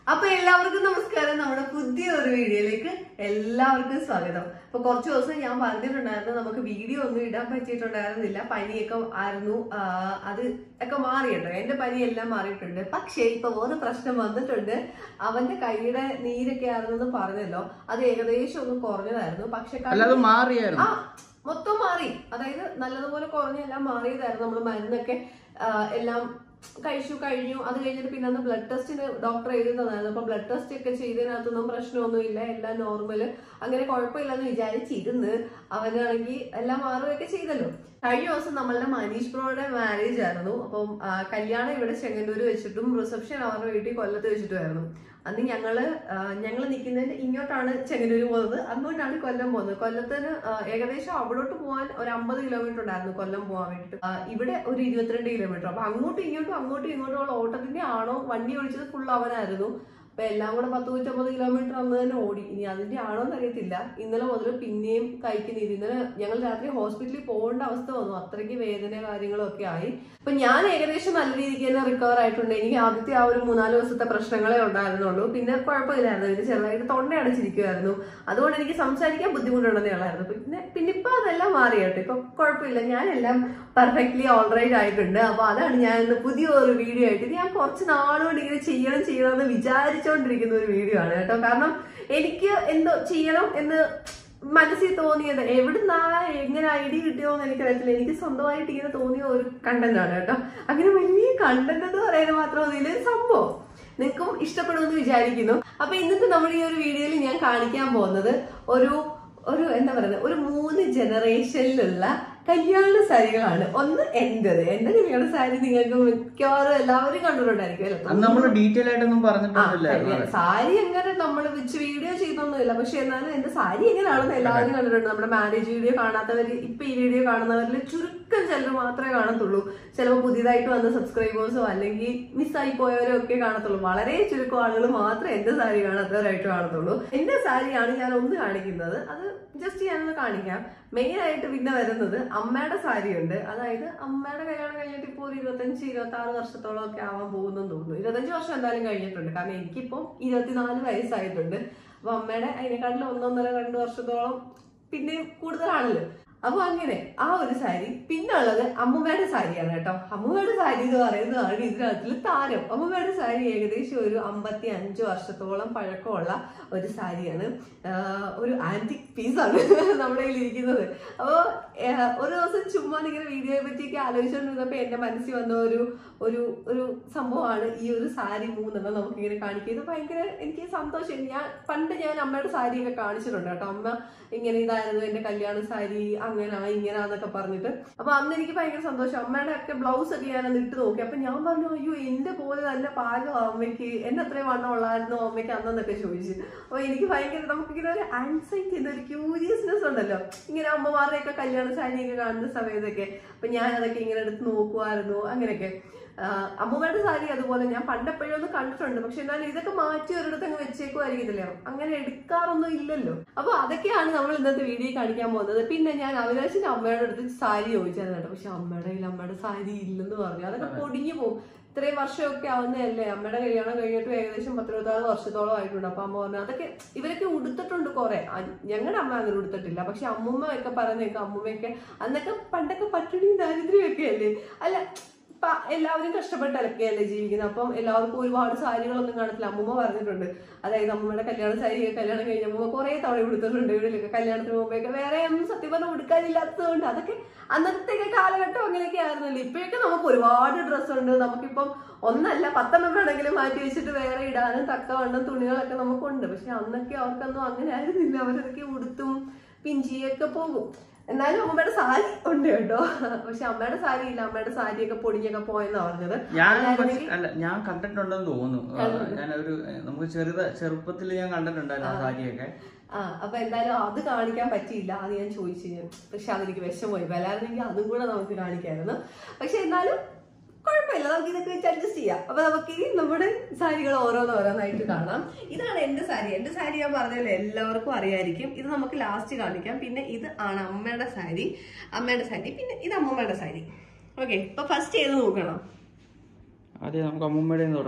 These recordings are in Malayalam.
അപ്പൊ എല്ലാവർക്കും നമസ്കാരം നമ്മുടെ പുതിയ ഒരു വീഡിയോയിലേക്ക് എല്ലാവർക്കും സ്വാഗതം അപ്പൊ കുറച്ച് ദിവസം ഞാൻ പറഞ്ഞിട്ടുണ്ടായിരുന്നു നമുക്ക് വീഡിയോ ഒന്നും ഇടാൻ പറ്റിയിട്ടുണ്ടായിരുന്നില്ല പനിയൊക്കെ ആയിരുന്നു ആ, അത് ഒക്കെ മാറിയുണ്ടോ എന്റെ പനി എല്ലാം മാറിയിട്ടുണ്ട് പക്ഷേ ഇപ്പൊ വേറെ പ്രശ്നം വന്നിട്ടുണ്ട് അവന്റെ കൈയുടെ നീരൊക്കെ ആയിരുന്നെന്ന് പറഞ്ഞല്ലോ അത് ഏകദേശം ഒന്ന് കുറഞ്ഞതായിരുന്നു പക്ഷെ കൈ- അല്ലാതെ മാറിയായിരുന്നു ആ മൊത്തം മാറി അതായത് നല്ലതുപോലെ കുറഞ്ഞെല്ലാം മാറിയതായിരുന്നു നമ്മൾ മരുന്നൊക്കെ ആ, എല്ലാം കഴിച്ചു കഴിഞ്ഞു അത് കഴിഞ്ഞിട്ട് പിന്നെ അന്ന് ബ്ലഡ് ടെസ്റ്റിന് ഡോക്ടർ എഴുതി തന്നായിരുന്നു അപ്പൊ ബ്ലഡ് ടെസ്റ്റ് ഒക്കെ ചെയ്തതിനകത്തൊന്നും പ്രശ്നമൊന്നുമില്ല എല്ലാം നോർമല് അങ്ങനെ കുഴപ്പമില്ലെന്ന് വിചാരിച്ചിരുന്ന് അവനാണെങ്കിൽ എല്ലാം മാറുകയൊക്കെ ചെയ്തല്ലോ കഴിഞ്ഞ ദിവസം നമ്മളുടെ മനീഷ് ബ്രോയുടെ മാരേജ് ആയിരുന്നു അപ്പം ആ, കല്യാണം ഇവിടെ ചെങ്ങന്നൂര് വെച്ചിട്ടും റിസപ്ഷൻ അവരുടെ വീട്ടിൽ കൊല്ലത്ത് വെച്ചിട്ടുമായിരുന്നു അന്ന് ഞങ്ങള് ആ, ഞങ്ങള് നിൽക്കുന്നതിന് ഇങ്ങോട്ടാണ് ചെങ്ങന്നൂര് പോകുന്നത് അങ്ങോട്ടാണ് കൊല്ലം പോകുന്നത് കൊല്ലത്തിന് ആ, ഏകദേശം അവിടോട്ട് പോകാൻ ഒരു അമ്പത് കിലോമീറ്റർ ഉണ്ടായിരുന്നു കൊല്ലം പോകാൻ വേണ്ടിട്ട് ആ, ഇവിടെ ഒരു ഇരുപത്തിരണ്ട് കിലോമീറ്റർ അപ്പൊ അങ്ങോട്ടും ഇങ്ങോട്ടും അങ്ങോട്ടും ഇങ്ങോട്ടും ഉള്ള ഓട്ടത്തിന്റെ ആണോ വണ്ടി ഓടിച്ചത് ഫുൾ അവനായിരുന്നു അപ്പൊ എല്ലാം കൂടെ പത്ത് നൂറ്റമ്പത് കിലോമീറ്റർ അന്ന് തന്നെ ഓടി ഇനി അതിന്റെ ആണോ എന്ന് അറിയത്തില്ല ഇന്നലെ മുതൽ പിന്നെയും കൈക്ക് നീതി ഇന്നലെ ഞങ്ങൾ രാത്രി ഹോസ്പിറ്റലിൽ പോകേണ്ട അവസ്ഥ വന്നു അത്രയ്ക്ക് വേദന കാര്യങ്ങളും ഒക്കെ ആയി അപ്പൊ ഞാൻ ഏകദേശം നല്ല രീതിക്ക് തന്നെ റിക്കവർ ആയിട്ടുണ്ട് എനിക്ക് ആദ്യത്തെ ആ ഒരു മൂന്നാല് ദിവസത്തെ പ്രശ്നങ്ങളെ ഉണ്ടായിരുന്നുള്ളൂ പിന്നെ കുഴപ്പമില്ലായിരുന്നു ഇത് ചെറുതായിട്ട് തൊണ്ട അടച്ചിരിക്കുമായിരുന്നു അതുകൊണ്ട് എനിക്ക് സംസാരിക്കാൻ ബുദ്ധിമുട്ടുണ്ടെന്നേ ഉള്ളായിരുന്നു പിന്നെ പിന്നെ ഇപ്പൊ അതെല്ലാം മാറി കേട്ടോ ഇപ്പൊ കുഴപ്പമില്ല ഞാനെല്ലാം പെർഫെക്റ്റ്ലി ഓൾറൈറ്റ് ആയിട്ടുണ്ട് അപ്പൊ അതാണ് ഞാൻ ഇന്ന് പുതിയ ഒരു വീഡിയോ ആയിട്ട് ഇത് ഞാൻ കുറച്ച് നാളുകൊണ്ട് ഇങ്ങനെ ചെയ്യണം ചെയ്യണം എന്ന് വിചാരിച്ചുകൊണ്ടിരിക്കുന്ന ഒരു വീഡിയോ ആണ് കേട്ടോ കാരണം എനിക്ക് എന്തോ ചെയ്യണം എന്ന് മനസ്സിൽ തോന്നിയത് എവിടുന്നാ എങ്ങനെ ഐഡിയ കിട്ടിയോന്ന് എനിക്കറിയത്തില്ല എനിക്ക് സ്വന്തമായിട്ട് ഇങ്ങനെ തോന്നിയ ഒരു കണ്ടന്റ് ആണ് കേട്ടോ അങ്ങനെ വലിയ കണ്ടന്റ് എന്ന് പറയുന്നത് മാത്രം ഇതില് സംഭവം നിങ്ങൾക്കും ഇഷ്ടപ്പെടുമെന്ന് വിചാരിക്കുന്നു അപ്പൊ ഇന്നത്തെ നമ്മുടെ ഈ ഒരു വീഡിയോയിൽ ഞാൻ കാണിക്കാൻ പോകുന്നത് ഒരു ഒരു എന്താ പറയുന്നത് ഒരു മൂന്ന് ജനറേഷനിലുള്ള കല്യാണ സാരികളാണ് ഒന്ന് എന്റേത് എന്റെ കല്യാണ സാരി നിങ്ങൾക്ക് മിക്കവാറും എല്ലാവരും കണ്ടിട്ടുണ്ടായിരിക്കും അല്ലേ? അന്ന് നമ്മൾ ഡീറ്റെയിൽ ആയിട്ടൊന്നും ആ, പറഞ്ഞിട്ടില്ലായിരുന്നു കല്യാണ- സാരി എങ്ങനെ നമ്മൾ വെച്ച് വീഡിയോ ചെയ്തൊന്നുമില്ല പക്ഷെ എന്നാലും എന്റെ സാരി എങ്ങനെയാണെന്ന് എല്ലാവരും കണ്ടിട്ടുണ്ട് നമ്മുടെ മാരേജ് വീഡിയോ കാണാത്തവര് ഇപ്പൊ ഈ വീഡിയോ കാണുന്നവരിൽ ചുരുക്കം ചിലർ മാത്രമേ കാണത്തുള്ളൂ ചിലപ്പോൾ പുതിയതായിട്ട് വന്ന സബ്സ്ക്രൈബേഴ്സോ അല്ലെങ്കിൽ മിസ്സായി പോയവരോ ഒക്കെ കാണത്തുള്ളൂ വളരെ ചുരുക്കം ആളുകൾ മാത്രമേ എന്റെ സാരി കാണാത്തവരായിട്ട് കാണത്തുള്ളൂ എന്റെ സാരിയാണ് ഞാൻ ഒന്ന് കാണിക്കുന്നത് അത് ജസ്റ്റ് ഞാനൊന്ന് കാണിക്കാം മെയിൻ ആയിട്ട് പിന്നെ വരുന്നത് അമ്മയുടെ സാരി ഉണ്ട് അതായത് അമ്മയുടെ കല്യാണം കഴിഞ്ഞിട്ട് ഇപ്പോൾ ഒരു ഇരുപത്തഞ്ച് ഇരുപത്തി ആറ് വർഷത്തോളം ഒക്കെ ആവാൻ പോകുന്നെന്ന് തോന്നുന്നു ഇരുപത്തഞ്ച് വർഷം എന്തായാലും കഴിഞ്ഞിട്ടുണ്ട് കാരണം എനിക്കിപ്പോൾ ഇരുപത്തിനാല് വയസ്സായിട്ടുണ്ട് അപ്പൊ അമ്മയുടെ അതിനെക്കാട്ടിലും ഒന്നൊന്നര രണ്ട് വർഷത്തോളം പിന്നെ കൂടുതലാണല്ലോ അപ്പൊ അങ്ങനെ ആ ഒരു സാരി പിന്നെ ഉള്ളത് അമ്മൂമ്മയുടെ സാരിയാണ് കേട്ടോ അമ്മൂമ്മയുടെ സാരി എന്ന് പറയുന്നതാണ് ഇതിനകത്തിൽ താരം അമ്മൂമ്മയുടെ സാരി ഏകദേശം ഒരു അമ്പത്തി അഞ്ച് വർഷത്തോളം പഴക്കമുള്ള ഒരു സാരിയാണ് ആഹ് ഒരു ആന്റിക് പീസാണ് നമ്മുടെ കയ്യിൽ ഇരിക്കുന്നത് അപ്പോൾ ഒരു ദിവസം ചുമ്മാ ഇങ്ങനെ വീഡിയോയെ പറ്റിയൊക്കെ ആലോചിച്ചുകൊണ്ടിരുന്നപ്പോൾ എന്റെ മനസ്സിൽ വന്ന ഒരു ഒരു ഒരു സംഭവമാണ് ഈ ഒരു സാരി മൂന്നെണ്ണം നമുക്ക് ഇങ്ങനെ കാണിക്കുക ഇത് ഭയങ്കര എനിക്ക് സന്തോഷം ഞാൻ പണ്ട് ഞാൻ അമ്മയുടെ സാരിയൊക്കെ കാണിച്ചിട്ടുണ്ട് കേട്ടോ അമ്മ ഇങ്ങനെ ഇതായിരുന്നു എന്റെ കല്യാണ സാരി അങ്ങനാ ഇങ്ങനാന്നൊക്കെ പറഞ്ഞിട്ട് അപ്പൊ അന്ന് എനിക്ക് ഭയങ്കര സന്തോഷം അമ്മയുടെ ഒക്കെ ബ്ലൗസ് ഒക്കെ ഞാൻ അന്ന് ഇട്ട് നോക്കി അപ്പൊ ഞാൻ പറഞ്ഞു അയ്യോ എന്റെ പോലെ നല്ല പാകം അമ്മയ്ക്ക് എന്നെ അത്രയും വണ്ണം ഉള്ളായിരുന്നു അമ്മയ്ക്ക് അന്നെന്നൊക്കെ ചോദിച്ചു അപ്പൊ എനിക്ക് ഭയങ്കര നമുക്കിങ്ങനെ ഒരു ആൻസൈറ്റി ഒരു ക്യൂരിയസ്നെസ് ഉണ്ടല്ലോ ഇങ്ങനെ അമ്മമാരുടെയൊക്കെ കല്യാണ സാരിയൊക്കെ കാണുന്ന സമയത്തൊക്കെ അപ്പൊ ഞാൻ അതൊക്കെ ഇങ്ങനെ എടുത്ത് നോക്കുമായിരുന്നു അങ്ങനെയൊക്കെ ആഹ് അമ്മൂമ്മയുടെ സാരി അതുപോലെ ഞാൻ പണ്ടെപ്പോഴും ഒന്ന് കണ്ടിട്ടുണ്ട് പക്ഷെ എന്നാലും ഇതൊക്കെ മാറ്റി ഒരിടത്ത് അങ്ങ് വെച്ചേക്കുമായിരിക്കത്തില്ലേ അങ്ങനെ എടുക്കാറൊന്നും ഇല്ലല്ലോ അപ്പൊ അതൊക്കെയാണ് നമ്മൾ ഇന്നത്തെ വീഡിയോ കാണിക്കാൻ പോകുന്നത് പിന്നെ ഞാൻ അവിനാശിന്റെ അമ്മയുടെ അടുത്ത് സാരി ചോദിച്ചായിരുന്നു കേട്ടോ പക്ഷെ അമ്മയുടെ കയ്യിൽ അമ്മയുടെ സാരി ഇല്ലെന്ന് പറഞ്ഞു അതൊക്കെ പൊടിഞ്ഞു പോകും ഇത്രയും വർഷമൊക്കെ ആവുന്നതല്ലേ അമ്മയുടെ കല്യാണം കഴിഞ്ഞിട്ട് ഏകദേശം പത്തിരുപത്താറ് വർഷത്തോളം ആയിട്ടുണ്ട് അപ്പൊ അമ്മ പറഞ്ഞു അതൊക്കെ ഇവരൊക്കെ ഉടുത്തിട്ടുണ്ട് കുറെ ഞങ്ങളുടെ അമ്മ അങ്ങനെ ഉടുത്തിട്ടില്ല പക്ഷെ അമ്മുമ്മ ഒക്കെ പറയുന്നേക്കെ അമ്മുമ്മയൊക്കെ അന്നൊക്കെ പണ്ടൊക്കെ പട്ടിണിയും ദാരിദ്ര്യവും ഒക്കെ അല്ലേ അല്ല ഇപ്പൊ എല്ലാവരും കഷ്ടപ്പെട്ടൊക്കെയല്ലേ ജീവിക്കുന്നത് അപ്പം എല്ലാവർക്കും ഒരുപാട് സാരികളൊന്നും കാണത്തില്ല അമ്മൂമ്മ പറഞ്ഞിട്ടുണ്ട് അതായത് അമ്മയുടെ കല്യാണ സാരി കല്യാണം കഴിഞ്ഞ അമ്മൂമ്മ കുറെ തവണ കൊടുത്തിട്ടുണ്ട് ഇവിടെയൊക്കെ കല്യാണത്തിന് മുമ്പൊക്കെ വേറെ ഒന്നും സത്യം പറഞ്ഞാൽ ഉടുക്കാനില്ലാത്തതുകൊണ്ട് അതൊക്കെ അന്നത്തെ കാലഘട്ടം അങ്ങനെയൊക്കെ ആയിരുന്നല്ലോ ഇപ്പോഴൊക്കെ നമുക്ക് ഒരുപാട് ഡ്രസ്സ് ഉണ്ട് നമുക്കിപ്പം ഒന്നല്ല പത്തെണ്ണം വേണമെങ്കിലും മാറ്റി വെച്ചിട്ട് വേറെ ഇടാനും തക്കവണ്ണം തുണികളൊക്കെ നമുക്കുണ്ട് പക്ഷെ അന്നൊക്കെ അവർക്കൊന്നും അങ്ങനെ ആയിരുന്നില്ല അവരതൊക്കെ ഉടുത്തും പിഞ്ചിയൊക്കെ പോകും എന്നാലും അമ്മയുടെ സാരി ഉണ്ട് കേട്ടോ പക്ഷെ അമ്മയുടെ സാരി ഇല്ല അമ്മയുടെ സാരിയൊക്കെ പൊടിഞ്ഞൊക്കെ പോയെന്നാ പറഞ്ഞത് ഞാൻ അല്ലായിരുന്നെങ്കിൽ- പക്ഷെ- അല്ല ഞാൻ കണ്ടിട്ടുണ്ടെന്ന് തോന്നുന്നു ആ, ഞാൻ ഒരു നമുക്ക് ചെറുത ചെറുപ്പത്തിൽ ഞാൻ കണ്ടിട്ടുണ്ടായിരുന്നു ആ സാരിയൊക്കെ ആ അപ്പൊ എന്തായാലും അത് കാണിക്കാൻ പറ്റിയില്ല അത് ഞാൻ ചോദിച്ചു ഞാൻ പക്ഷെ അതെനിക്ക് വിഷമമായി വരായിരുന്നെങ്കിൽ അതും കൂടെ നമുക്ക് കാണിക്കായിരുന്നു പക്ഷെ എന്നാലും കുഴപ്പമില്ല നമുക്ക് ഇതൊക്കെ വെച്ച് അഡ്ജസ്റ്റ് ചെയ്യാം അപ്പൊ നമുക്ക് ഈ നമ്മുടെ സാരികൾ ഓരോന്നോരോന്നായിട്ട് കാണാം ഇതാണ് എന്റെ സാരി എന്റെ സാരി ഞാൻ പറഞ്ഞല്ലോ എല്ലാവർക്കും അറിയായിരിക്കും ഇത് നമുക്ക് ലാസ്റ്റ് കാണിക്കാം പിന്നെ ഇത് ആണ് അമ്മയുടെ സാരി അമ്മയുടെ സാരി പിന്നെ ഇത് അമ്മമ്മയുടെ സാരി ഓക്കെ ഇപ്പൊ ഫസ്റ്റ് ഏത് നോക്കണം ആദ്യം നമുക്ക് അമ്മൂമ്മയുടെ നിന്ന് തുടങ്ങാം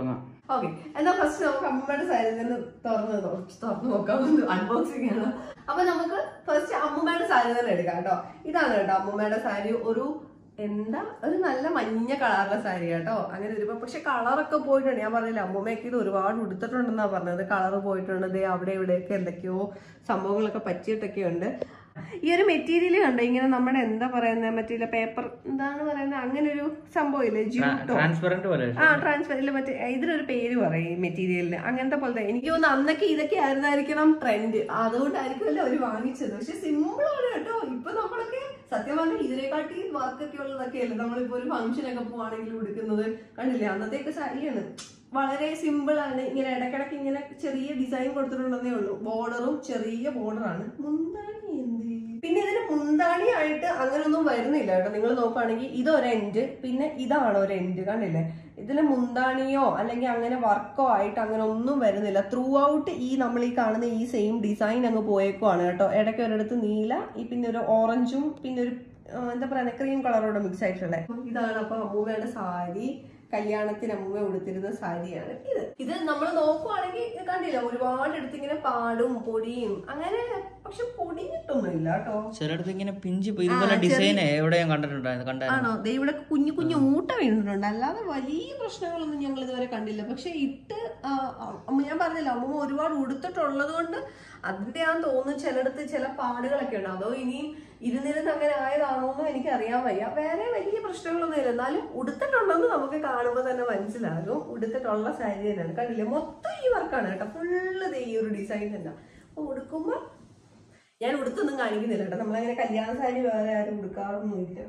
ഓക്കെ എന്നാ ഫസ്റ്റ് നമുക്ക് അമ്മയുടെ സാരി തന്നെ തുറന്ന് നോ- തുറന്ന് നോക്കാം അൺബോക്സിംഗ് ആണ് അപ്പൊ നമുക്ക് ഫസ്റ്റ് അമ്മൂമ്മയുടെ സാരി തന്നെ എടുക്കാം കേട്ടോ ഇതാണ് കേട്ടോ അമ്മൂമ്മയുടെ സാരി ഒരു എന്താ ഒരു നല്ല മഞ്ഞ കളറിലെ സാരി കേട്ടോ അങ്ങനെ വരുമ്പോ പക്ഷെ കളറൊക്കെ പോയിട്ടുണ്ട് ഞാൻ പറഞ്ഞില്ല അമ്മൂമ്മയൊക്കെ ഇത് ഒരുപാട് ഉടുത്തിട്ടുണ്ടെന്നാ പറഞ്ഞത് കളർ പോയിട്ടുണ്ട് ദേ അവിടെ ഇവിടെയൊക്കെ എന്തൊക്കെയോ സംഭവങ്ങളൊക്കെ പറ്റിയിട്ടൊക്കെ ഉണ്ട് ഈ ഒരു മെറ്റീരിയൽ കണ്ടോ ഇങ്ങനെ നമ്മുടെ എന്താ പറയുന്ന മെറ്റീരിയൽ പേപ്പർ എന്താണ് പറയുന്നത് അങ്ങനെ ഒരു സംഭവം ഇല്ലേ ജ്യൂട്ടോ ട്രാൻസ്പെറന്റ് പോലെ ആ ട്രാൻസ്ഫർ ഇല്ല മറ്റേ ഇതിനൊരു പേര് പറയും മെറ്റീരിയലിന് അങ്ങനത്തെ പോലത്തെ എനിക്ക് തോന്നുന്നു അന്നൊക്കെ ഇതൊക്കെ ആയിരുന്നായിരിക്കണം ട്രെൻഡ് അതുകൊണ്ടായിരിക്കുമല്ലോ അവര് വാങ്ങിച്ചത് പക്ഷെ സിമ്പിൾ ആണ് കേട്ടോ ഇപ്പൊ നമ്മളൊക്കെ സത്യം പറഞ്ഞാൽ ഇതിനെക്കാട്ടി വർക്കൊക്കെ ഉള്ളതൊക്കെ അല്ലേ നമ്മളിപ്പോ ഒരു ഫംഗ്ഷനൊക്കെ പോവാണെങ്കിൽ ഉടുക്കുന്നത് കണ്ടില്ലേ അന്നത്തെയൊക്കെ സാരിയാണ് വളരെ സിമ്പിൾ ആണ് ഇങ്ങനെ ഇടയ്ക്കിടയ്ക്ക് ഇങ്ങനെ ചെറിയ ഡിസൈൻ കൊടുത്തിട്ടുണ്ടെന്നേ ഉള്ളൂ ബോർഡറും ചെറിയ ബോർഡറാണ് മുന്താണി എന്ത് പിന്നെ ഇതിന് മുന്താണി ആയിട്ട് അങ്ങനൊന്നും വരുന്നില്ല കേട്ടോ നിങ്ങൾ നോക്കുകയാണെങ്കിൽ ഇതൊരു എൻഡ് പിന്നെ ഇതാണ് ഒരു എൻഡ് കണ്ടില്ലേ ഇതിന് മുന്താണിയോ അല്ലെങ്കിൽ അങ്ങനെ വർക്കോ ആയിട്ട് അങ്ങനെ ഒന്നും വരുന്നില്ല ത്രൂ ഔട്ട് ഈ നമ്മൾ ഈ കാണുന്ന ഈ സെയിം ഡിസൈൻ അങ്ങ് പോയേക്കുവാണ് കേട്ടോ ഇടയ്ക്ക് ഒരിടത്ത് നീല ഈ പിന്നെ ഒരു ഓറഞ്ചും പിന്നെ ഒരു ആ, എന്താ പറയുക ക്രീം കളറോടെ മിക്സ് ആയിട്ടുള്ളത് ഇതാണ് അപ്പൊ അമ്മൂമ്മയുടെ സാരി കല്യാണത്തിന് അമ്മൂമ്മ ഉടുത്തിരുന്ന സാരിയാണ് ഇത് ഇത് നമ്മൾ നോക്കുവാണെങ്കിൽ ഇത് കണ്ടില്ല ഒരുപാട് എടുത്ത് ഇങ്ങനെ പാടും പൊടിയും അങ്ങനെ പക്ഷെ പൊടിഞ്ഞിട്ടൊന്നും ഇല്ല കേട്ടോ ചിലടത്ത് ഇങ്ങനെ പിഞ്ച് ഇപ്പൊ ഇതുപോലെ ഡിസൈൻ എവിടെ ഞാൻ കണ്ടിട്ടുണ്ടായിരുന്നു കണ്ടായിരുന്നു ആണോ ദേ ഇവിടെ കുഞ്ഞു കുഞ്ഞു ഊട്ട വീണിട്ടുണ്ട് അല്ലാതെ വലിയ പ്രശ്നങ്ങളൊന്നും ഞങ്ങൾ ഇതുവരെ കണ്ടില്ല പക്ഷെ ഇട്ട് ആ, അമ്മ ഞാൻ പറഞ്ഞില്ല അമ്മ ഒരുപാട് ഉടുത്തിട്ടുള്ളത് കൊണ്ട് അതിന്റെ ആണെന്ന് തോന്നുന്നു ചിലയിടത്ത് ചില പാടുകളൊക്കെ ഉണ്ട് അതോ ഇനിയും ഇരുന്നിരുന്ന് അങ്ങനെ ആയതാണോ എന്നും എനിക്ക് അറിയാൻ വയ്യ വേറെ വലിയ പ്രശ്നങ്ങളൊന്നും ഇല്ല എന്നാലും ഉടുത്തിട്ടുണ്ടെന്ന് നമുക്ക് കാണുമ്പോൾ തന്നെ മനസ്സിലാകും ഉടുത്തിട്ടുള്ള സാരി തന്നെയാണ് കണ്ടില്ലേ മൊത്തം ഈ വർക്കാണ് കേട്ടോ ഫുള്ള് ഈ ഒരു ഡിസൈൻ തന്നെ അപ്പൊ ഉടുക്കുമ്പോ ഞാൻ ഉടുത്തൊന്നും കാണിക്കുന്നില്ല കേട്ടോ നമ്മളങ്ങനെ കല്യാണ സാരി വേറെ ആരും ഉടുക്കാറൊന്നുമില്ല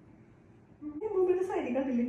മുമ്പിൽ സാരി കണ്ടില്ലേ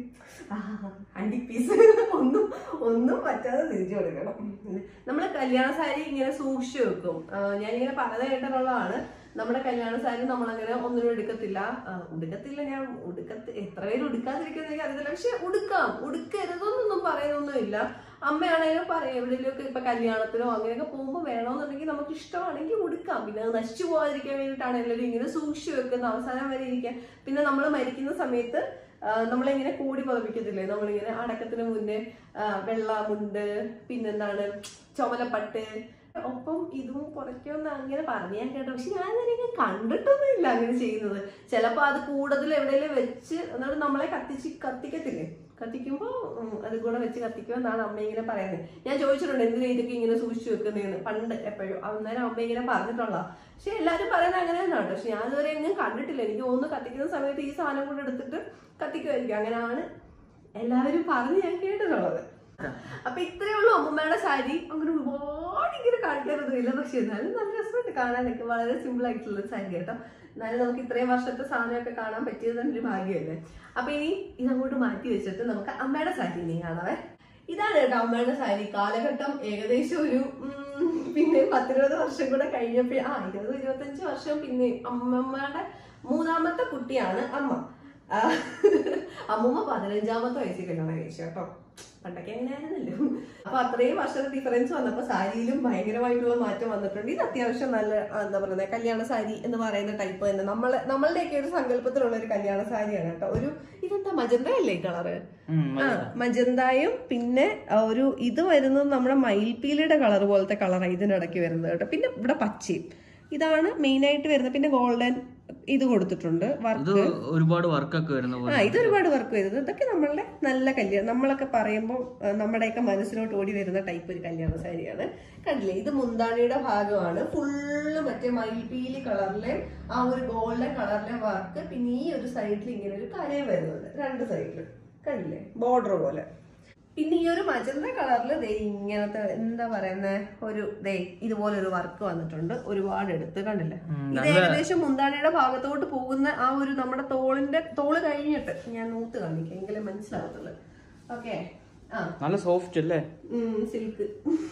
അണ്ടി പീസ് ഒന്നും ഒന്നും പറ്റാതെ തിരിച്ചു കൊടുക്കണം നമ്മള് കല്യാണ സാരി ഇങ്ങനെ സൂക്ഷിച്ചു വെക്കും ആ, ഞാനിങ്ങനെ പറഞ്ഞു കേട്ടിട്ടുള്ളതാണ് നമ്മുടെ കല്യാണ സാരി നമ്മളങ്ങനെ ഒന്നിനും എടുക്കത്തില്ല ആ, ഉടുക്കത്തില്ല ഞാൻ ഉടുക്കത്തി എത്ര പേര് ഉടുക്കാതിരിക്കുന്ന എനിക്ക് അറിയത്തില്ല പക്ഷെ ഉടുക്കാം ഉടുക്കരുതെന്നൊന്നും പറയുന്നൊന്നുമില്ല അമ്മയാണെങ്കിലും പറയും എവിടെയെങ്കിലുമൊക്കെ ഇപ്പൊ കല്യാണത്തിനോ അങ്ങനെയൊക്കെ പോകുമ്പോൾ വേണമെന്നുണ്ടെങ്കിൽ നമുക്ക് ഇഷ്ടമാണെങ്കിൽ ഉടുക്കാം പിന്നെ അത് നശിച്ചു പോകാതിരിക്കാൻ വേണ്ടിയിട്ടാണ് എല്ലാവരും ഇങ്ങനെ സൂക്ഷിച്ചു വെക്കുന്ന അവസാനം വരെ ഇരിക്കാൻ പിന്നെ നമ്മൾ മരിക്കുന്ന സമയത്ത് ആ, നമ്മളിങ്ങനെ കൂടി പതപ്പിക്കത്തില്ലേ നമ്മളിങ്ങനെ അടക്കത്തിന് മുന്നേ ആ, വെള്ള മുണ്ട് പിന്നെന്താണ് ചുമലപ്പട്ട് ഒപ്പം ഇതും കുറയ്ക്കുമെന്ന് അങ്ങനെ പറഞ്ഞു ഞാൻ കേട്ടോ പക്ഷെ ഞാൻ അതിനെ കണ്ടിട്ടൊന്നും ഇല്ല അങ്ങനെ ചെയ്യുന്നത് ചിലപ്പോ അത് കൂടുതൽ എവിടെയെങ്കിലും വെച്ച് എന്നിട്ട് നമ്മളെ കത്തിച്ച് കത്തിക്കത്തില്ലേ കത്തിക്കുമ്പോ ഉം, അത് കൂടെ വെച്ച് കത്തിക്കുമെന്നാണ് അമ്മ ഇങ്ങനെ പറയുന്നത് ഞാൻ ചോദിച്ചിട്ടുണ്ട് എന്തിനാ ഇതൊക്കെ ഇങ്ങനെ സൂക്ഷിച്ചു വെക്കുന്നതെന്ന് പണ്ട് എപ്പോഴും അന്നേരം അമ്മ ഇങ്ങനെ പറഞ്ഞിട്ടുള്ള പക്ഷെ എല്ലാവരും പറയുന്നത് അങ്ങനെ തന്നെയാണ് പക്ഷെ ഞാൻ ഇതുവരെ എങ്ങും കണ്ടിട്ടില്ല എനിക്ക് തോന്നുന്നു കത്തിക്കുന്ന സമയത്ത് ഈ സാധനം കൊണ്ട് എടുത്തിട്ട് കത്തിക്കുമായിരിക്കും അങ്ങനെയാണ് എല്ലാവരും പറഞ്ഞ് ഞാൻ കേട്ടിട്ടുള്ളത് അപ്പൊ ഇത്രയേ ഉള്ളൂ അമ്മമ്മയുടെ സാരി അങ്ങനെ ഒരുപാട് ഇങ്ങനെ കാണിക്കാനൊന്നുമില്ല പക്ഷെ എന്നാലും നല്ല രസമുണ്ട് കാണാനൊക്കെ വളരെ സിമ്പിൾ ആയിട്ടുള്ള സാരി കേട്ടോ എന്നാലും നമുക്ക് ഇത്രയും വർഷത്തെ സാധനമൊക്കെ കാണാൻ പറ്റിയത് തന്നെ ഒരു ഭാഗ്യമല്ലേ അപ്പൊ ഇനി ഇതങ്ങോട്ട് മാറ്റി വെച്ചിട്ട് നമുക്ക് അമ്മയുടെ സാരി ഇനി കാണാവേ ഇതാണ് കേട്ടോ അമ്മയുടെ സാരി കാലഘട്ടം ഏകദേശം ഒരു ഉം, പിന്നെ പത്തിരുപത് വർഷം കൂടെ കഴിഞ്ഞപ്പോൾ ആ ഇരുപത് ഇരുപത്തഞ്ച് വർഷം പിന്നെ അമ്മമ്മയുടെ മൂന്നാമത്തെ കുട്ടിയാണ് അമ്മ ആ, അമ്മൂമ്മ പതിനഞ്ചാമത്തെ വയസ്സിൽ കല്യാണം കഴിച്ചു കേട്ടോ പണ്ടൊക്കെ എങ്ങനെയായിരുന്നല്ലോ അപ്പൊ അത്രയും വർഷത്തെ ഡിഫറൻസ് വന്നപ്പോ സാരിയിലും ഭയങ്കരമായിട്ടുള്ള മാറ്റം വന്നിട്ടുണ്ട് ഇത് അത്യാവശ്യം നല്ല ആ, എന്താ പറയുന്നത് കല്യാണ സാരി എന്ന് പറയുന്ന ടൈപ്പ് തന്നെ നമ്മളെ നമ്മളുടെയൊക്കെ ഒരു സങ്കല്പത്തിലുള്ള ഒരു കല്യാണ സാരിയാണ് കേട്ടോ ഒരു ഇതെന്താ മജന്ത അല്ലേ കളറ് ഉം, ആ മജന്തായും പിന്നെ ആ, ഒരു ഇത് വരുന്നത് നമ്മുടെ മയിൽപീലിയുടെ കളർ പോലത്തെ കളറാണ് ഇതിനിടയ്ക്ക് വരുന്നത് കേട്ടോ പിന്നെ ഇവിടെ പച്ചയും ഇതാണ് മെയിൻ ആയിട്ട് വരുന്നത് പിന്നെ ഗോൾഡൻ ഇത് കൊടുത്തിട്ടുണ്ട് ഇത് വർക്ക് ഒരുപാട് വർക്കൊക്കെ വരുന്ന പോലെ ആ ഇത് ഒരുപാട് വർക്ക് വരുന്നത് ഇതൊക്കെ നമ്മളുടെ നല്ല കല്യാണം നമ്മളൊക്കെ പറയുമ്പോൾ ആ, നമ്മുടെയൊക്കെ മനസ്സിലോട്ട് ഓടി വരുന്ന ടൈപ്പ് ഒരു കല്യാണ സാരിയാണ് കണ്ടില്ലേ ഇത് മുന്താണിയുടെ ഭാഗമാണ് ഫുള്ള് മറ്റേ മയിൽപീലി കളറിലെ ആ ഒരു ഗോൾഡൻ കളറിലെ വർക്ക് പിന്നെ ഈ ഒരു സൈഡിൽ ഇങ്ങനെ ഒരു കരയും വരുന്നുണ്ട് രണ്ട് സൈഡിൽ കണ്ടില്ലേ ബോർഡർ പോലെ പിന്നെ ഈ ഒരു മജന്ത കളറിൽ ദേ ഇങ്ങനത്തെ എന്താ പറയുന്ന ഒരു ദേ ഇതുപോലെ ഒരു വർക്ക് വന്നിട്ടുണ്ട് ഒരുപാട് എടുത്ത് കണ്ടില്ലേ ഉം, ഇത് ഏകദേശം മുന്താണിയുടെ ഭാഗത്തോട്ട് പോകുന്ന ആ ഒരു നമ്മുടെ തോളിന്റെ തോള് കഴിഞ്ഞിട്ട് ഞാൻ നൂത്ത് കാണിക്കാം എങ്കിലേ മനസ്സിലാകത്തുള്ളൂ ഓക്കെ ആ നല്ല സോഫ്റ്റ് അല്ലേ സിൽക്ക്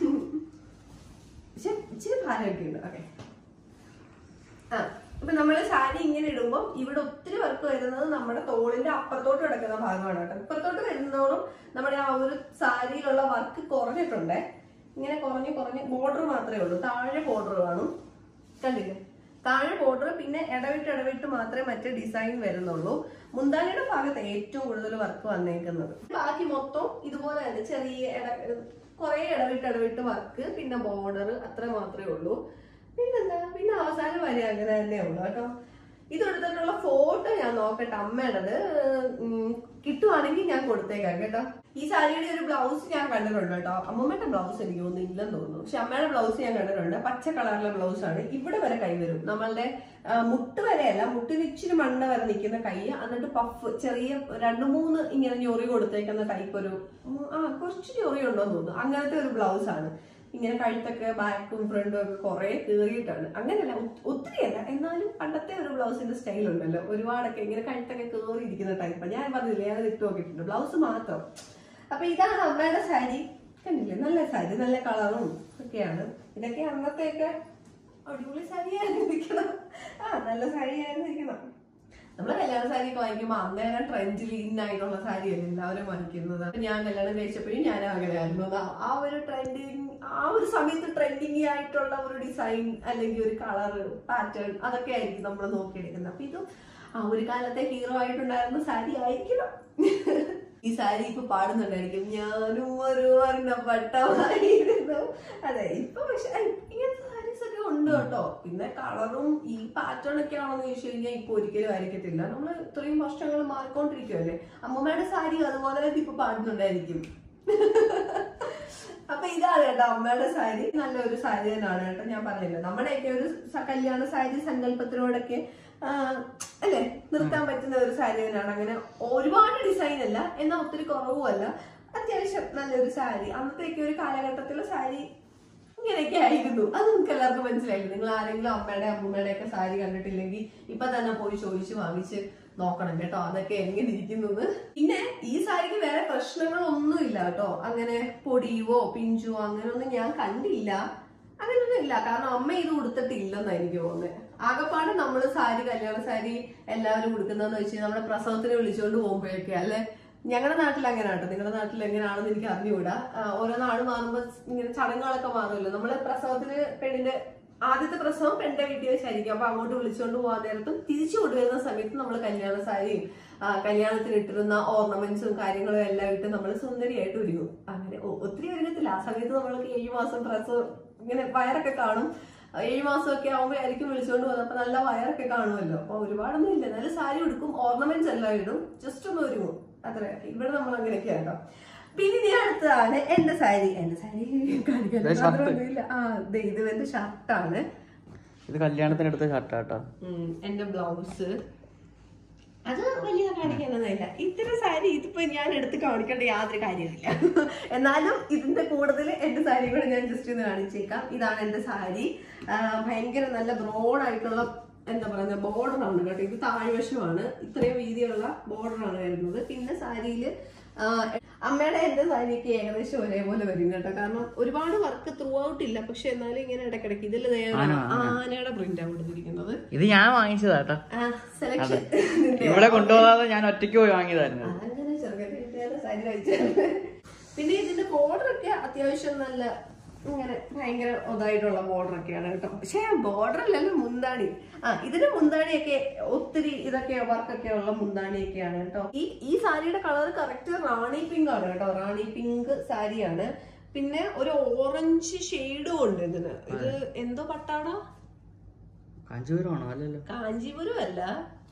പക്ഷെ ഇച്ചിരി ഭാരമൊക്കെ ഉണ്ട് ഓക്കെ ആ ഇപ്പൊ നമ്മള് സാരി ഇങ്ങനെ ഇടുമ്പോൾ ഇവിടെ ഒത്തിരി വർക്ക് വരുന്നത് നമ്മുടെ തോളിന്റെ അപ്പുറത്തോട്ട് കിടക്കുന്ന ഭാഗമാണ് കേട്ടോ ഇപ്പുറത്തോട്ട് വരുന്നതോറും നമ്മുടെ ആ ഒരു സാരിയിലുള്ള വർക്ക് കുറഞ്ഞിട്ടുണ്ടേ ഇങ്ങനെ കുറഞ്ഞ് കുറഞ്ഞ് ബോർഡർ മാത്രമേ ഉള്ളൂ താഴെ ബോർഡർ കാണും കണ്ടില്ലേ താഴെ ബോർഡർ പിന്നെ ഇടവിട്ട് ഇടവിട്ട് മാത്രമേ മറ്റേ ഡിസൈൻ വരുന്നുള്ളൂ മുന്താണിയുടെ ഭാഗത്ത് ഏറ്റവും കൂടുതൽ വർക്ക് വന്നേക്കുന്നത് ബാക്കി മൊത്തം ഇതുപോലെ തന്നെ ചെറിയ ഇട കുറെ ഇടവിട്ട് ഇടവിട്ട് വർക്ക് പിന്നെ ബോർഡർ അത്ര മാത്രമേ ഉള്ളൂ പിന്നെന്താ പിന്നെ അവസാനം വരെ അങ്ങനെ തന്നെ ഉള്ളു കേട്ടോ ഇത് എടുത്തിട്ടുള്ള ഫോട്ടോ ഞാൻ നോക്കട്ടെ അമ്മയുടേത് ഉം, കിട്ടുവാണെങ്കിൽ ഞാൻ കൊടുത്തേക്കാം കേട്ടോ ഈ സാരിയുടെ ഒരു ബ്ലൗസ് ഞാൻ കണ്ടിട്ടുണ്ട് കേട്ടോ അമ്മമ്മയുടെ ബ്ലൗസ് എനിക്ക് തോന്നുന്നു ഇല്ലെന്ന് തോന്നുന്നു പക്ഷെ അമ്മയുടെ ബ്ലൗസ് ഞാൻ കണ്ടിട്ടുണ്ട് പച്ച കളറിലെ ബ്ലൗസ് ആണ് ഇവിടെ വരെ കൈ വരും നമ്മളുടെ ആ, മുട്ട് വരെയല്ല മുട്ടിന് ഇച്ചിരി മണ്ട വരെ നിൽക്കുന്ന കൈ എന്നിട്ട് പഫ് ചെറിയ രണ്ട് മൂന്ന് ഇങ്ങനെ ഞൊറി കൊടുത്തേക്കുന്ന ടൈപ്പ് ഒരു ഉം, ആ കുറച്ച് ഞൊറി ഉണ്ടോന്ന് തോന്നുന്നു അങ്ങനത്തെ ഒരു ബ്ലൗസ് ആണ് ഇങ്ങനെ കഴുത്തൊക്കെ ബാക്കും ഫ്രണ്ടും ഒക്കെ കുറെ കീറിയിട്ടാണ് അങ്ങനെയല്ല ഒ- ഒത്തിരിയല്ല എന്നാലും പണ്ടത്തെ ഒരു ബ്ലൗസിന്റെ സ്റ്റൈൽ ഉണ്ടല്ലോ ഒരുപാടൊക്കെ ഇങ്ങനെ കഴുത്തൊക്കെ കീറി ഇരിക്കുന്ന ടൈപ്പ് ഞാൻ പറഞ്ഞില്ലേ ഞാൻ ഇട്ട് നോക്കിയിട്ടുണ്ട് ബ്ലൗസ് മാത്രം അപ്പൊ ഇതാണ് അമ്മയുടെ സാരി കണ്ടില്ലേ നല്ല സാരി നല്ല കളറും ഒക്കെയാണ് ഇതൊക്കെ അന്നത്തെയൊക്കെ അടിപൊളി സാരി ആയിരുന്നിരിക്കണം ആ നല്ല സാരി ആയിരുന്നിരിക്കണം നമ്മള് കല്യാണ സാരി ഒക്കെ വാങ്ങിക്കുമ്പോ അന്നേരം ട്രെൻഡിൽ ഇന്നായിട്ടുള്ള സാരിയല്ലേ എല്ലാവരും വാങ്ങിക്കുന്നത് അപ്പൊ ഞാൻ കല്യാണം കഴിച്ചപ്പോഴും ഞാൻ അങ്ങനെയായിരുന്നു ആ- ആ ഒരു ട്രെൻഡിങ് ആ ഒരു സമയത്ത് ട്രെൻഡിങ് ആയിട്ടുള്ള ഒരു ഡിസൈൻ അല്ലെങ്കിൽ ഒരു കളർ പാറ്റേൺ അതൊക്കെ ആയിരിക്കും നമ്മൾ നോക്കിയെടുക്കുന്നത് അപ്പൊ ഇതും ആ ഒരു കാലത്തെ ഹീറോ ആയിട്ടുണ്ടായിരുന്ന സാരി ആയിരിക്കണം ഈ സാരി ഇപ്പൊ പാടുന്നുണ്ടായിരിക്കും ഞാനും ഒരു വർണ്ണപ്പെട്ടമായിരുന്നു അതെ ഇപ്പൊ പക്ഷെ ഐ, ഇങ്ങനത്തെ സാരീസ് ഒക്കെ ഉണ്ട് കേട്ടോ പിന്നെ കളറും ഈ പാറ്റേൺ ഒക്കെ ആണെന്ന് ചോദിച്ചു കഴിഞ്ഞാൽ ഇപ്പൊ ഒരിക്കലും ആയിരിക്കത്തില്ല നമ്മൾ ഇത്രയും വർഷങ്ങൾ മാറിക്കൊണ്ടിരിക്കുവല്ലേ അമ്മമ്മയുടെ സാരി അതുപോലെ തന്നെ ഇപ്പൊ പാടുന്നുണ്ടായിരിക്കും അപ്പൊ ഇതാണ് കേട്ടോ അമ്മയുടെ സാരി നല്ലൊരു സാരി തന്നെയാണ് കേട്ടോ ഞാൻ പറഞ്ഞില്ല നമ്മുടെയൊക്കെ ഒരു സ- കല്യാണ സാരി സങ്കല്പത്തിനോടൊക്കെ ആ, അല്ലേ നിർത്താൻ പറ്റുന്ന ഒരു സാരി തന്നെയാണ് അങ്ങനെ ഒരുപാട് ഡിസൈൻ അല്ല എന്നാൽ ഒത്തിരി കുറവുമല്ല അത്യാവശ്യം നല്ലൊരു സാരി അന്നത്തെയൊക്കെ ഒരു കാലഘട്ടത്തിലെ സാരി ഇങ്ങനെയൊക്കെ ആയിരുന്നു അത് നിങ്ങൾക്ക് എല്ലാവർക്കും മനസ്സിലായില്ലേ നിങ്ങൾ ആരെങ്കിലും അമ്മയുടെ അമ്മൂമ്മയുടെ ഒക്കെ സാരി കണ്ടിട്ടില്ലെങ്കിൽ ഇപ്പൊ തന്നെ പോയി ചോദിച്ച് വാങ്ങിച്ച് നോക്കണം കേട്ടോ അതൊക്കെ എങ്ങനെ ഇരിക്കുന്നത് പിന്നെ ഈ സാരിക്ക് വേറെ പ്രശ്നങ്ങളൊന്നും ഇല്ല കേട്ടോ അങ്ങനെ പൊടിയുവോ പിഞ്ചുവോ അങ്ങനെയൊന്നും ഞാൻ കണ്ടില്ല അങ്ങനെയൊന്നും ഇല്ല കാരണം അമ്മ ഇത് ഉടുത്തിട്ടില്ലെന്നാണ് എനിക്ക് തോന്നുന്നത് ആകെപ്പാട് നമ്മൾ സാരി കല്യാണ സാരി എല്ലാവരും ഉടുക്കുന്നതെന്ന് വെച്ചാൽ നമ്മുടെ പ്രസവത്തിന് വിളിച്ചുകൊണ്ട് പോകുമ്പോഴൊക്കെ അല്ലെ ഞങ്ങളുടെ നാട്ടിൽ അങ്ങനെ കേട്ടോ നിങ്ങളുടെ നാട്ടിൽ എങ്ങനെയാണെന്ന് എനിക്ക് അറിഞ്ഞുകൂടാ ആ, ഓരോ നാട് മാറുമ്പോൾ ഇങ്ങനെ ചടങ്ങുകളൊക്കെ മാറുമല്ലോ നമ്മള് പ്രസവത്തിന് പെണ്ണിന്റെ ആദ്യത്തെ പ്രസവം പെണ്ണിന്റെ വീട്ടിൽ വെച്ചായിരിക്കും അപ്പൊ അങ്ങോട്ട് വിളിച്ചുകൊണ്ട് പോകാൻ നേരത്തും തിരിച്ചു കൊണ്ടുവരുന്ന സമയത്ത് നമ്മൾ കല്യാണ സാരിയും ആ, കല്യാണത്തിന് ഇട്ടിരുന്ന ഓർണമെന്റ്സും കാര്യങ്ങളും എല്ലാം ഇട്ട് നമ്മൾ സുന്ദരിയായിട്ട് ഒരുങ്ങും അങ്ങനെ ഒ- ഒത്തിരി ഒരുങ്ങത്തില്ല ആ സമയത്ത് നമ്മൾക്ക് ഏഴ് മാസം പ്രസവം ഇങ്ങനെ വയറൊക്കെ കാണും ഏഴ് മാസമൊക്കെ ആകുമ്പോഴായിരിക്കും വിളിച്ചുകൊണ്ട് പോകുന്നത് അപ്പൊ നല്ല വയറൊക്കെ കാണുമല്ലോ അപ്പൊ ഒരുപാടൊന്നും ഇല്ല നല്ല സാരി ഉടുക്കും ഓർണമെന്റ്സ് എല്ലാം ഇടും ജസ്റ്റ് ഒന്ന് ഒരുങ്ങും അത്ര ഇവിടെ നമ്മൾ അങ്ങനെയൊക്കെ കേട്ടോ പിന്നെ ഇനി അടുത്തതാണ് എന്റെ സാരി എന്റെ സാരി കാണിക്കാൻ ദേ shirt. മാത്രമൊന്നുമില്ല ആ ദേ ഇത് എന്റെ ഷർട്ടാണ് ഇത് കല്യാണത്തിന് എടുത്ത ഷർട്ടാട്ടോ ഉം, എന്റെ ബ്ലൗസ് അത് വലിയ കാണിക്കാനൊന്നുമില്ല ഇത്തരം സാരി ഇതിപ്പോ ഞാൻ എടുത്ത് കാണിക്കേണ്ട യാതൊരു കാര്യമില്ല എന്നാലും ഇതിന്റെ കൂടുതൽ എന്റെ സാരി കൂടെ ഞാൻ ജസ്റ്റ് ഒന്ന് കാണിച്ചേക്കാം ഇതാണ് എന്റെ സാരി ആ, ഭയങ്കര നല്ല ബ്രോഡ് ആയിട്ടുള്ള എന്താ പറയുക ബോർഡർ ആണ് കേട്ടോ ഇത് താഴ്വശമാണ് ഇത്രയും വീതിയുള്ള ബോർഡർ ആണ് വരുന്നത് പിന്നെ സാരിയില് ആ, അമ്മയുടെ എന്റെ സാരിയൊക്കെ ഏകദേശം ഒരേപോലെ വരും കേട്ടോ കാരണം ഒരുപാട് വർക്ക് ത്രൂ ഔട്ട് ഇല്ല പക്ഷെ എന്നാലും ഇങ്ങനെ ഇടയ്ക്കിടയ്ക്ക് ഇതിൽ ആനയുടെ പ്രിന്റ് ആണ് കൊടുത്തിരിക്കുന്നത് ഇത് ഞാൻ വാങ്ങിച്ചതാട്ടോ സെലക്ഷൻ ഇവിടെ കൊണ്ടുപോകാതെ ഞാൻ ഒറ്റയ്ക്ക് പോയി വാങ്ങിയതായിരുന്നു അങ്ങനെ ചെറുക്കൻ്റെ സാരി കഴിച്ചാല് പിന്നെ ഇതിന്റെ ബോർഡർ ഒക്കെ അത്യാവശ്യം നല്ല ഇങ്ങനെ ഭയങ്കര ഇതായിട്ടുള്ള ബോർഡർ ഒക്കെയാണ് കേട്ടോ പക്ഷേ ബോർഡർ അല്ലല്ലോ മുന്താണി ആ ഇതിന്റെ മുന്താണിയൊക്കെ ഒത്തിരി ഇതൊക്കെ വർക്കൊക്കെ ഉള്ള മുന്താണിയൊക്കെയാണ് കേട്ടോ ഈ ഈ സാരിയുടെ കളർ കറക്റ്റ് റാണി പിങ്ക് ആണ് കേട്ടോ റാണി പിങ്ക് സാരിയാണ് പിന്നെ ഒരു ഓറഞ്ച് ഷെയ്ഡും ഉണ്ട് ഇതിന് ഇത് എന്തോ പട്ടാണോ കാഞ്ചീപുരമാണോ അല്ലല്ലോ കാഞ്ചീപുരം അല്ല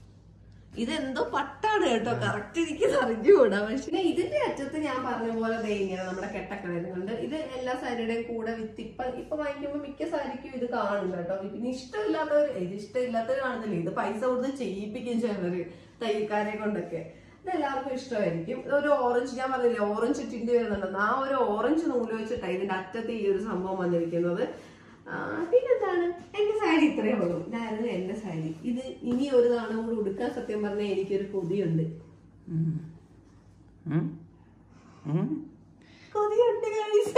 ഇതെന്തോ പട്ടാണ് കേട്ടോ കറക്റ്റ് എനിക്ക് അറിഞ്ഞുകൂടാ പക്ഷെ ഇതിന്റെ അറ്റത്ത് ഞാൻ പറഞ്ഞ പോലെ ദേ ഇങ്ങനെ നമ്മുടെ കെട്ടൊക്കെ വരുന്നുണ്ട് ഇത് എല്ലാ സാരിയുടെയും കൂടെ വിത്ത് ഇപ്പൊ ഇപ്പൊ വാങ്ങിക്കുമ്പോ മിക്ക സാരിക്കും ഇത് കാണും കേട്ടോ പിന്നെ ഇഷ്ടമില്ലാത്തവർ ഇത് ഇഷ്ടമില്ലാത്തവർ കാണുന്നില്ല ഇത് പൈസ കൊടുത്ത് ചെയ്യിപ്പിക്കും ചിലര് തയ്യക്കാരെ കൊണ്ടൊക്കെ ഇത് എല്ലാവർക്കും ഇഷ്ടമായിരിക്കും ഒരു ഓറഞ്ച് ഞാൻ പറഞ്ഞില്ലേ ഓറഞ്ച് ടിന്റ് വരുന്നുണ്ടെന്ന് ആ ഒരു ഓറഞ്ച് നൂല് വെച്ചിട്ടാണ് ഇതിന്റെ അറ്റത്ത് ഈ ഒരു സംഭവം വന്നിരിക്കുന്നത് ആ, പിന്നെന്താണ് എന്റെ സാരി ഇത്രയേ ഉള്ളൂ ഇതായിരുന്നു എന്റെ സാരി ഇത് ഇനി ഒരു തവണ കൂടി ഉടുക്കാൻ സത്യം പറഞ്ഞാൽ എനിക്കൊരു കൊതിയുണ്ട് ഉം. ഉം. ഉം. കൊതിയുണ്ട് guys.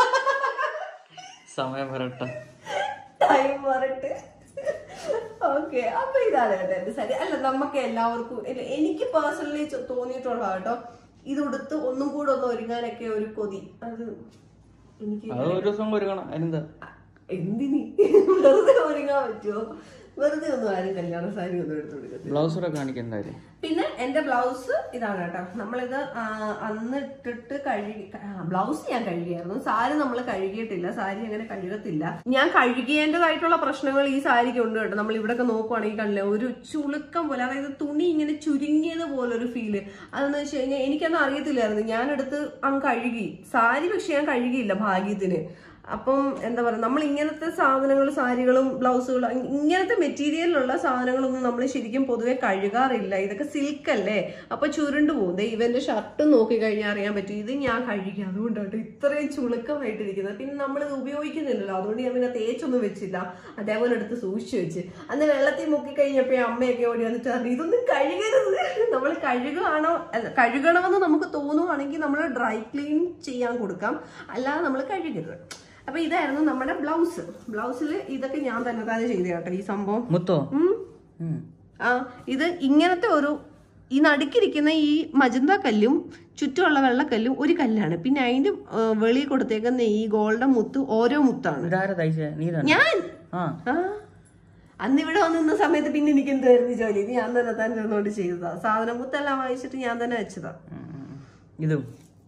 സമയം വരട്ടെ ടൈം വരട്ടെ ഓക്കെ അപ്പൊ ഇതാണ് കേട്ടോ എന്റെ സാരി അല്ല നമുക്ക് എല്ലാവർക്കും എ- എനിക്ക് പേഴ്സണലി തോന്നിയിട്ടുള്ള കേട്ടോ ഇത് ഉടുത്ത് ഒന്നും കൂടെ ഒന്ന് ഒരുങ്ങാനൊക്കെ ഒരു കൊതി അത് എനിക്ക് അത് ഒരു ദിവസം ഒരുങ്ങണം അതിനെന്താ എന്തിനി വെറുതെ ഒരുങ്ങാൻ പറ്റുമോ വെറുതെ ഒന്നും ആരും കല്യാണ സാരി ഒന്നും എടുത്തു കൊടുക്കത്തില്ല ബ്ലൗസ് കൂടെ കാണിക്കണ്ടായിരുന്നു പിന്നെ എന്റെ ബ്ലൗസ് ഇതാണ് കേട്ടോ നമ്മളിത് ആ, അന്ന് ഇട്ടിട്ട് കഴുകി ബ്ലൗസ് ഞാൻ കഴുകിയായിരുന്നു സാരി നമ്മൾ കഴുകിയിട്ടില്ല സാരി അങ്ങനെ കഴുകത്തില്ല ഞാൻ കഴുകിയേണ്ടതായിട്ടുള്ള പ്രശ്നങ്ങൾ ഈ സാരിക്ക് ഉണ്ട് കേട്ടോ നമ്മൾ ഇവിടെയൊക്കെ നോക്കുവാണെങ്കിൽ കണ്ടില്ല ഒരു ചുളുക്കം പോലെ അതായത് തുണി ഇങ്ങനെ ചുരുങ്ങിയത് പോലെ ഒരു ഫീല് അതെന്ന് വെച്ച് കഴിഞ്ഞാൽ എനിക്കൊന്നും അറിയത്തില്ലായിരുന്നു ഞാനെടുത്ത് അങ്ങ് കഴുകി സാരി പക്ഷെ ഞാൻ കഴുകിയില്ല ഭാഗ്യത്തിന് അപ്പം എന്താ പറയുക നമ്മൾ ഇങ്ങനത്തെ സാധനങ്ങൾ സാരികളും ബ്ലൗസുകളും ഇ- ഇങ്ങനത്തെ മെറ്റീരിയലിലുള്ള സാധനങ്ങളൊന്നും നമ്മൾ ശരിക്കും പൊതുവെ കഴുകാറില്ല ഇതൊക്കെ സിൽക്ക് അല്ലേ അപ്പൊ ചുരുണ്ട് പോകും ദേ ഇവന്റെ ഷർട്ട് നോക്കി കഴിഞ്ഞാൽ അറിയാൻ പറ്റും ഇത് ഞാൻ കഴുകി അതുകൊണ്ടാട്ടോ ഇത്രയും ചുളുക്കമായിട്ടിരിക്കുന്നത് പിന്നെ നമ്മൾ ഇത് ഉപയോഗിക്കുന്നില്ലല്ലോ അതുകൊണ്ട് ഞാൻ പിന്നെ തേച്ചൊന്നും വെച്ചില്ല അതേപോലെ എടുത്ത് സൂക്ഷിച്ചു വെച്ച് അന്ന് വെള്ളത്തിൽ മുക്കി കഴിഞ്ഞപ്പോ അമ്മയൊക്കെ ഓടി വന്നിട്ട് പറഞ്ഞു ഇതൊന്നും കഴുകരുത് നമ്മൾ കഴുകുകയാണോ അല്ല കഴുകണമെന്ന് നമുക്ക് തോന്നുവാണെങ്കിൽ നമ്മൾ ഡ്രൈ ക്ലീൻ ചെയ്യാൻ കൊടുക്കാം അല്ലാതെ നമ്മൾ കഴുകരുത് അപ്പൊ ഇതായിരുന്നു നമ്മുടെ ബ്ലൗസ് ബ്ലൗസിൽ ഇതൊക്കെ ഞാൻ തന്നെ തന്നെ ചെയ്ത കേട്ടോ ഈ സംഭവം മുത്തോ ഉം. ഉം. ആ ഇത് ഇങ്ങനത്തെ ഒരു ഈ നടുക്കിരിക്കുന്ന ഈ മജന്ത കല്ലും ചുറ്റുമുള്ള വെള്ളക്കല്ലും ഒരു കല്ലാണ് പിന്നെ അതിന്റെ വെളിയിൽ കൊടുത്തേക്കുന്ന ഈ ഗോൾഡൻ മുത്ത് ഓരോ മുത്താണ് ഇതാരാ തയ്ച്ചേ നീ തന്നെ ഞാൻ ആ ആ അന്ന് ഇവിടെ വന്ന് നിന്ന സമയത്ത് പിന്നെ എനിക്ക് എന്തായിരുന്നു ജോലി ഇത് ഞാൻ തന്നെ തന്നെ ചെന്നുകൊണ്ട് ചെയ്തതാ സാധനം മുത്തെല്ലാം വാങ്ങിച്ചിട്ട് ഞാൻ തന്നെ വെച്ചതാ ഉം, ഉം, ഉം. ഇതും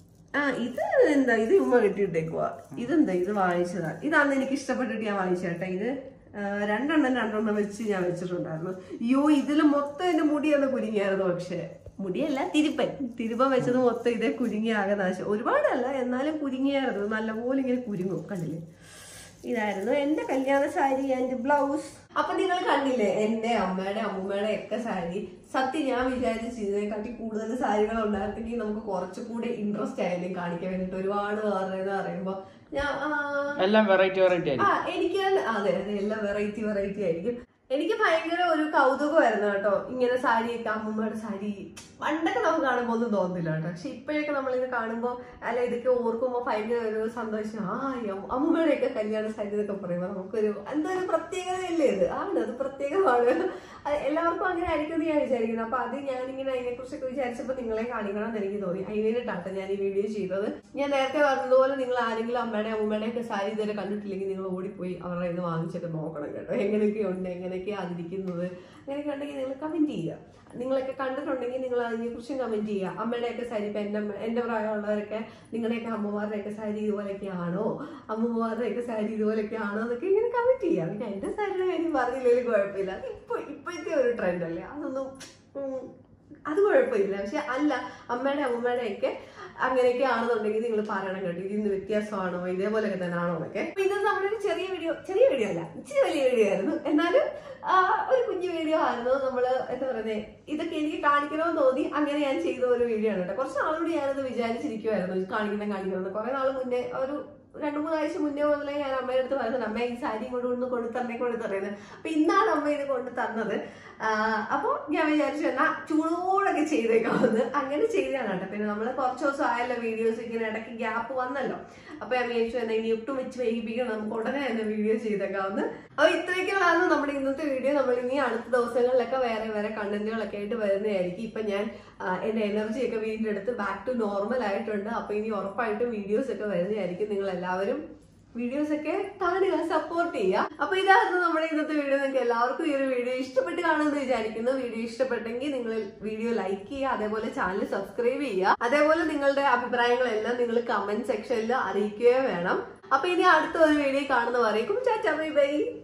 ആ ഇത് എന്താ ഇത് ഉമ്മ കെട്ടിയിട്ടേക്കുവാ ഇതെന്താ ഇത് വാങ്ങിച്ചതാ ഇതാണ് എനിക്ക് ഇഷ്ടപ്പെട്ടിട്ട് ഞാൻ വാങ്ങിച്ചേട്ടാ ഇത് ആ, രണ്ടെണ്ണം രണ്ടെണ്ണം വെച്ച് ഞാൻ വെച്ചിട്ടുണ്ടായിരുന്നു അയ്യോ ഇതില് മൊത്തം എന്റെ മുടിയാണ് കുരുങ്ങിയായിരുന്നു പക്ഷെ മുടിയല്ല തിരുപ്പൻ തിരുപ്പൻ വെച്ചത് മൊത്തം ഇതേ കുരുങ്ങി ആകെ നാശം ഒരുപാടല്ല എന്നാലും കുരുങ്ങിയായിരുന്നു നല്ലപോലെ ഇങ്ങനെ കുരുങ്ങും കണ്ടില്ലേ ഇതായിരുന്നു എന്റെ കല്യാണ സാരി ആൻഡ് ബ്ലൗസ് അപ്പൊ നിങ്ങൾ കണ്ടില്ലേ എന്റെ അമ്മയുടെ അമ്മൂമ്മയുടെ ഒക്കെ സാരി സത്യം ഞാൻ വിചാരിച്ചു ഇതിനെക്കാട്ടി കൂടുതൽ സാരികൾ ഉണ്ടായിരുന്നെങ്കിൽ നമുക്ക് കുറച്ചുകൂടി ഇൻട്രസ്റ്റ് ആയാലും കാണിക്കാൻ വേണ്ടിട്ട് ഒരുപാട് പേരുടെ പറയുമ്പോ ഞാൻ ആ, എല്ലാം വെറൈറ്റി വെറൈറ്റി ആയിരിക്കും ആ എനിക്ക് അതെ അതെ എല്ലാം വെറൈറ്റി വെറൈറ്റി ആയിരിക്കും എനിക്ക് ഭയങ്കര ഒരു കൗതുകമായിരുന്നു കേട്ടോ ഇങ്ങനെ സാരിയൊക്കെ അമ്മൂമ്മയുടെ സാരി പണ്ടൊക്കെ നമുക്ക് കാണുമ്പോൾ ഒന്നും തോന്നുന്നില്ല കേട്ടോ പക്ഷെ ഇപ്പോഴൊക്കെ നമ്മളിത് കാണുമ്പോൾ അല്ല ഇതൊക്കെ ഓർക്കുമ്പോൾ ഭയങ്കര ഒരു സന്തോഷം ആ ഈ അമ്മ- അമ്മൂമ്മയുടെയൊക്കെ കല്യാണ സാരി എന്നൊക്കെ പറയുമ്പോൾ നമുക്കൊരു എന്തോ ഒരു പ്രത്യേകതയല്ലേ ഇത് ആണ് അത് പ്രത്യേകമാണ് അത് എല്ലാവർക്കും അങ്ങനെ ആയിരിക്കും എന്ന് ഞാൻ വിചാരിക്കുന്നു അപ്പൊ അത് ഞാനിങ്ങനെ അതിനെ കുറിച്ചൊക്കെ വിചാരിച്ചപ്പോൾ നിങ്ങളെ കാണിക്കണം എന്ന് എനിക്ക് തോന്നി അതിനായിട്ടാട്ടോ ഞാൻ ഈ വീഡിയോ ചെയ്തത് ഞാൻ നേരത്തെ പറഞ്ഞതുപോലെ നിങ്ങൾ ആരെങ്കിലും അമ്മയുടെ അമ്മൂമ്മയുടെ ഒക്കെ സാരി ഇതുവരെ കണ്ടിട്ടില്ലെങ്കിൽ നിങ്ങൾ ഓടിപ്പോയി അവരുടെ ഇത് വാങ്ങിച്ചൊക്കെ നോക്കണം കേട്ടോ എങ്ങനെയൊക്കെ ഉണ്ട് എങ്ങനെയൊക്കെയാ അതിരിക്കുന്നത് അങ്ങനെയൊക്കെ ഉണ്ടെങ്കിൽ നിങ്ങൾ കമന്റ് ചെയ്യുക നിങ്ങളൊക്കെ കണ്ടിട്ടുണ്ടെങ്കിൽ നിങ്ങൾ അതിനെക്കുറിച്ചും കമന്റ് ചെയ്യുക അമ്മയുടെയൊക്കെ സാരി ഇപ്പം എൻ്റെ അമ്മ- എൻ്റെ പ്രായമുള്ളവരൊക്കെ നിങ്ങളുടെയൊക്കെ അമ്മമാരുടെയൊക്കെ സാരി ഇതുപോലെയൊക്കെ ആണോ അമ്മമാരുടെയൊക്കെ സാരി ഇതുപോലെയൊക്കെ ആണോ എന്നൊക്കെ ഇങ്ങനെ കമന്റ് ചെയ്യുക പിന്നെ എൻ്റെ സാരിയുടെ കാര്യം പറഞ്ഞില്ലെങ്കിലും കുഴപ്പമില്ല അത് ഇപ്പൊ ഇപ്പോഴത്തെ ഒരു ട്രെൻഡ് അല്ലേ അതൊന്നും ഉം, അത് കുഴപ്പമില്ല പക്ഷെ അല്ല അമ്മയുടെ അമ്മൂമ്മയുടെ ഒക്കെ അങ്ങനെയൊക്കെ ആണെന്നുണ്ടെങ്കിൽ നിങ്ങൾ പറയണം കേട്ടോ ഇതിന്ന് വ്യത്യാസമാണോ ഇതേപോലെയൊക്കെ തന്നെ ആണോ എന്നൊക്കെ അപ്പൊ ഇത് നമ്മുടെ ഒരു ചെറിയ വീഡിയോ ചെറിയ വീഡിയോ അല്ല ഇച്ചിരി വലിയ വീഡിയോ ആയിരുന്നു എന്നാലും ആ, ഒരു കുഞ്ഞു വീഡിയോ ആയിരുന്നു നമ്മള് എന്താ പറയുന്നത് ഇതൊക്കെ എനിക്ക് കാണിക്കണമെന്ന് തോന്നി അങ്ങനെ ഞാൻ ചെയ്ത ഒരു വീഡിയോ ആണ് കേട്ടോ കുറച്ച് നാളുകൂടി ഞാനത് വിചാരിച്ചിരിക്കുമായിരുന്നു ഇത് കാണിക്കണം കാണിക്കണം എന്ന് കുറെ നാൾ മുന്നേ ഒരു രണ്ടു മൂന്നാഴ്ച മുന്നേ മുതലേ ഞാൻ അമ്മയുടെ അടുത്ത് പറയുന്നത് അമ്മ ഈ സാരി കൊണ്ട് കൊണ്ട് കൊണ്ടു തന്നേ കൊണ്ട് തരുന്നത് അപ്പൊ ഇന്നാണ് അമ്മ ഇത് കൊണ്ട് തന്നത് അപ്പൊ ഞാൻ വിചാരിച്ചു എന്നാ ചൂടോടൊക്കെ ചെയ്തേക്കാമെന്ന് അങ്ങനെ ചെയ്തതാണ് കേട്ടോ പിന്നെ നമ്മൾ കുറച്ച് ദിവസം ആയല്ലോ വീഡിയോസ് ഇങ്ങനെ ഇടയ്ക്ക് ഗ്യാപ്പ് വന്നല്ലോ അപ്പൊ ഞാൻ വിചാരിച്ചു എന്നാ ഇനി ഒട്ടും വെച്ച് വൈകിപ്പിക്കണം നമുക്ക് ഉടനെ തന്നെ വീഡിയോ ചെയ്തേക്കാമെന്ന് അപ്പൊ ഇത്രയൊക്കെയാണ് നമ്മുടെ ഇന്നത്തെ വീഡിയോ നമ്മൾ ഇനി അടുത്ത ദിവസങ്ങളിലൊക്കെ വേറെ വേറെ കണ്ടന്റുകളൊക്കെ ആയിട്ട് വരുന്നതായിരിക്കും ഇപ്പൊ ഞാൻ ആ, എന്റെ എനർജി ഒക്കെ വീണ്ടെടുത്ത് ബാക്ക് ടു നോർമൽ ആയിട്ടുണ്ട് അപ്പൊ ഇനി ഉറപ്പായിട്ടും വീഡിയോസ് ഒക്കെ വരുന്നതായിരിക്കും നിങ്ങൾ എല്ലാവരും വീഡിയോസ് ഒക്കെ കാണുക സപ്പോർട്ട് ചെയ്യുക അപ്പൊ ഇതായിരുന്നു നമ്മുടെ ഇന്നത്തെ വീഡിയോ നിങ്ങൾക്ക് എല്ലാവർക്കും ഈ ഒരു വീഡിയോ ഇഷ്ടപ്പെട്ട് കാണുമെന്ന് വിചാരിക്കുന്നു വീഡിയോ ഇഷ്ടപ്പെട്ടെങ്കിൽ നിങ്ങൾ വീഡിയോ ലൈക്ക് ചെയ്യുക അതേപോലെ ചാനൽ സബ്സ്ക്രൈബ് ചെയ്യുക അതേപോലെ നിങ്ങളുടെ അഭിപ്രായങ്ങളെല്ലാം നിങ്ങൾ കമന്റ് സെക്ഷനിൽ അറിയിക്കുകയോ വേണം അപ്പൊ ഇനി അടുത്ത ഒരു വീഡിയോ കാണുന്നവരേക്കും ചാറ്റാ ബൈ ബൈ